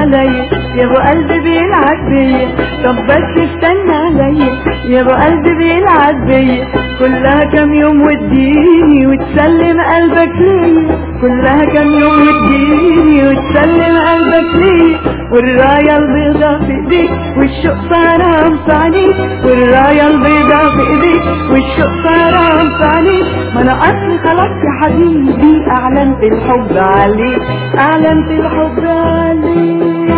عليا يا ابو قلبي بيلعب بيا طب بس استنى عليا يا ابو قلبي بيلعب بيا كلها كام يوم واديني وتسلم قلبك ليا كلها كام يوم واديني وتسلم قلبك ليا والراية البيضاء في ايديك والشوق صار في عينيك والراية البيضاء في ايديك والشوق صار في عينيك ما انا اصلي خلاص يا حبيبي اعلنت الحب عليك اعلنت الحب عليك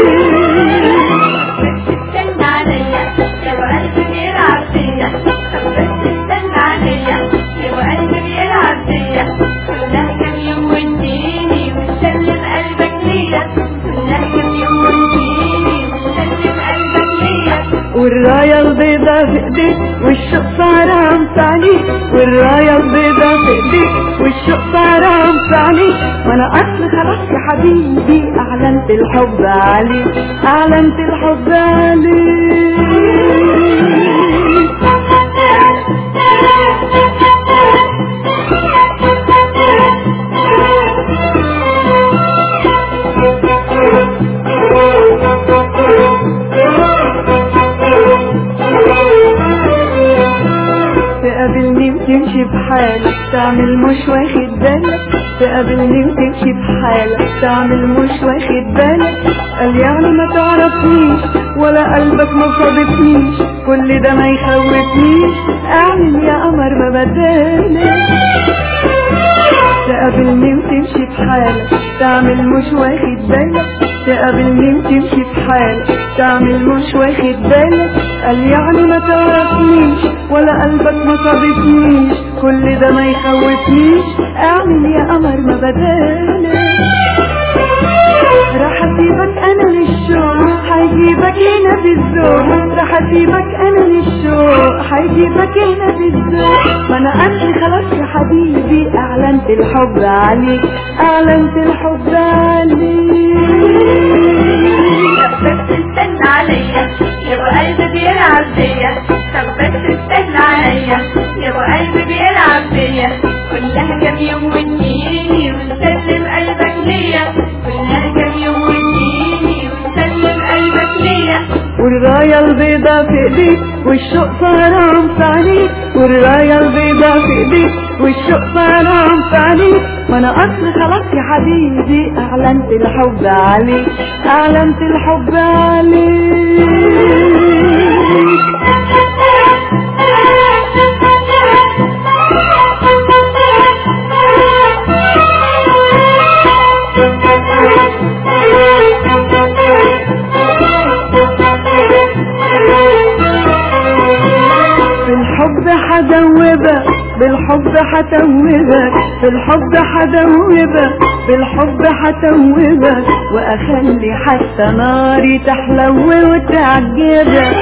استنى عليا يا ابو قلبي بيلعب فيا طب بس استنى عليا يا ابو قلبي بيلعب فيا كلها كام يوم واديني وتسلم قلبك ليا كلها كام يوم واديني وتسلم قلبك ليا والراية البيضاء في ايديك والشوق صار في عينيك والراية البيضاء في ايديك والشوق صار في عينيك وانا اصل خلاص يا حبيبي اعلنت الحب عليك اعلنت الحب عليك تقابلني وتمشي بحالك تعمل مش واخد بالك تقابلني وتمشي بحالك تعمل مش واخد بالك قال يعني ما تعرفنيش ولا قلبك ما صادفنيش كل ده ما يخوفنيش اعمل يا قمر ما بدالك تقابلني وتمشي بحالك تعمل مش واخد بالك تقابلني وتمشي بحالك تعمل مش واخد بالك قال يعني ما تعرفنيش ولا قلبك ما صادفنيش كل ده ما يخوفنيش اعمل يا قمر ما بدالك راح اسيبك انا للشوق هيجيبك هنا في الذوق راح اسيبك انا للشوق هيجيبك هنا في الذوق ما انا اصلي خلاص يا حبيبي اعلنت الحب عليك اعلنت الحب عليك طب بس استنى عليا يا ابو قلبي بيلعب فيا طب بس استنى عليا يا ابو قلبي بيلعب فيا كلها كام يوم واديني وتسلم قلبك ليا كلها كام يوم واديني وتسلم قلبك ليا والراية البيضاء في ايديك والشوق صار في عينيك والراية البيضاء في ايديك والشوق صار في عينيك ما انا اصل خلاص يا حبيبي اعلنت الحب عليك اعلنت الحب عليك بالحب حدوبك بالحب حتوبك بالحب حدوبك بالحب حتوبك واخلي حتى ناري تحلو وتعجبك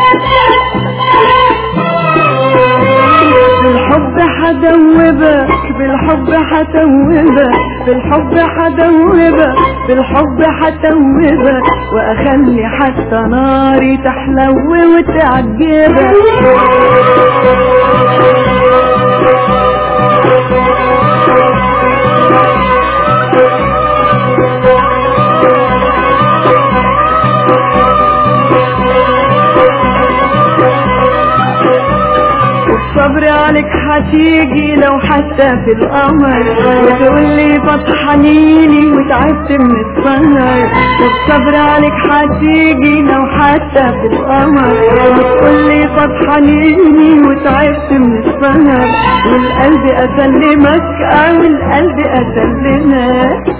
بالحب حدوبك بالحب حتوبك بالحب حدوبك بالحب حتوبك واخلي حتى ناري تحلو وتعجبك الصبر عليك هتيجي لو حتى في القمر وتقول لي بطحنيني وتعبت من السهر الصبر عليك هتيجي لو حتى في القمر وتقول لي بطحنيني وتعبت من السهر والقلب اسلمك او القلب اسلمك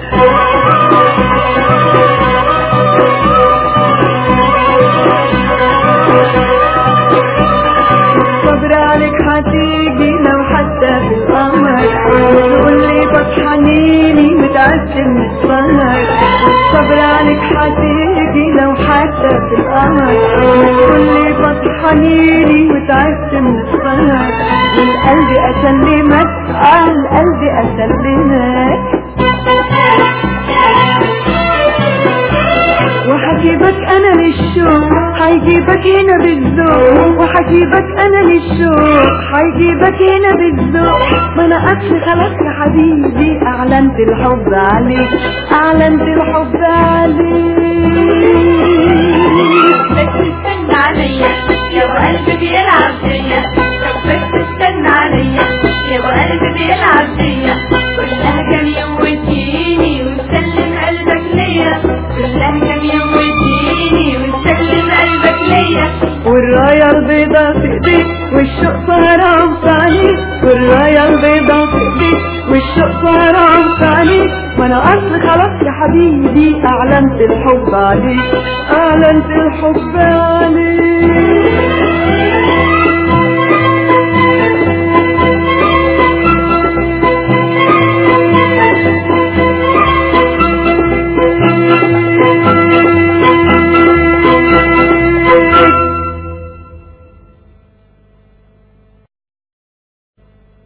الصبر عليك هتيجي لو حتى في القمر وتقول لي بطحنيني وتعبت من السهر الصبر عليك هتيجي لو حتى في القمر وتقول لي بطحنيني وتعبت من السهر والقلب اسلمك اه القلب اسلمك وحجيبك انا للشوق حيجيبك هنا بالذوق وحجيبك انا للشوق حيجيبك هنا بالذوق ما انا اصل خلاص يا حبيبي اعلنت الحب عليك اعلنت الحب عليك بس استنى عليا يا ابو قلبي بيلعب بيا طب بس استنى عليا يا ابو قلبي بيلعب بيا كلها كام يوم وتجيني وتسلم قلبك ليا كلها كام يوم وتجيني وتسلم قلبك ليا والراية البيضاء في ايديك والشوق سهران في عينيك والراية البيضاء في ايديك والشوق سهران في عينيك ما انا اصل خلاص يا حبيبي اعلنت الحب عليك اعلنت الحب عليك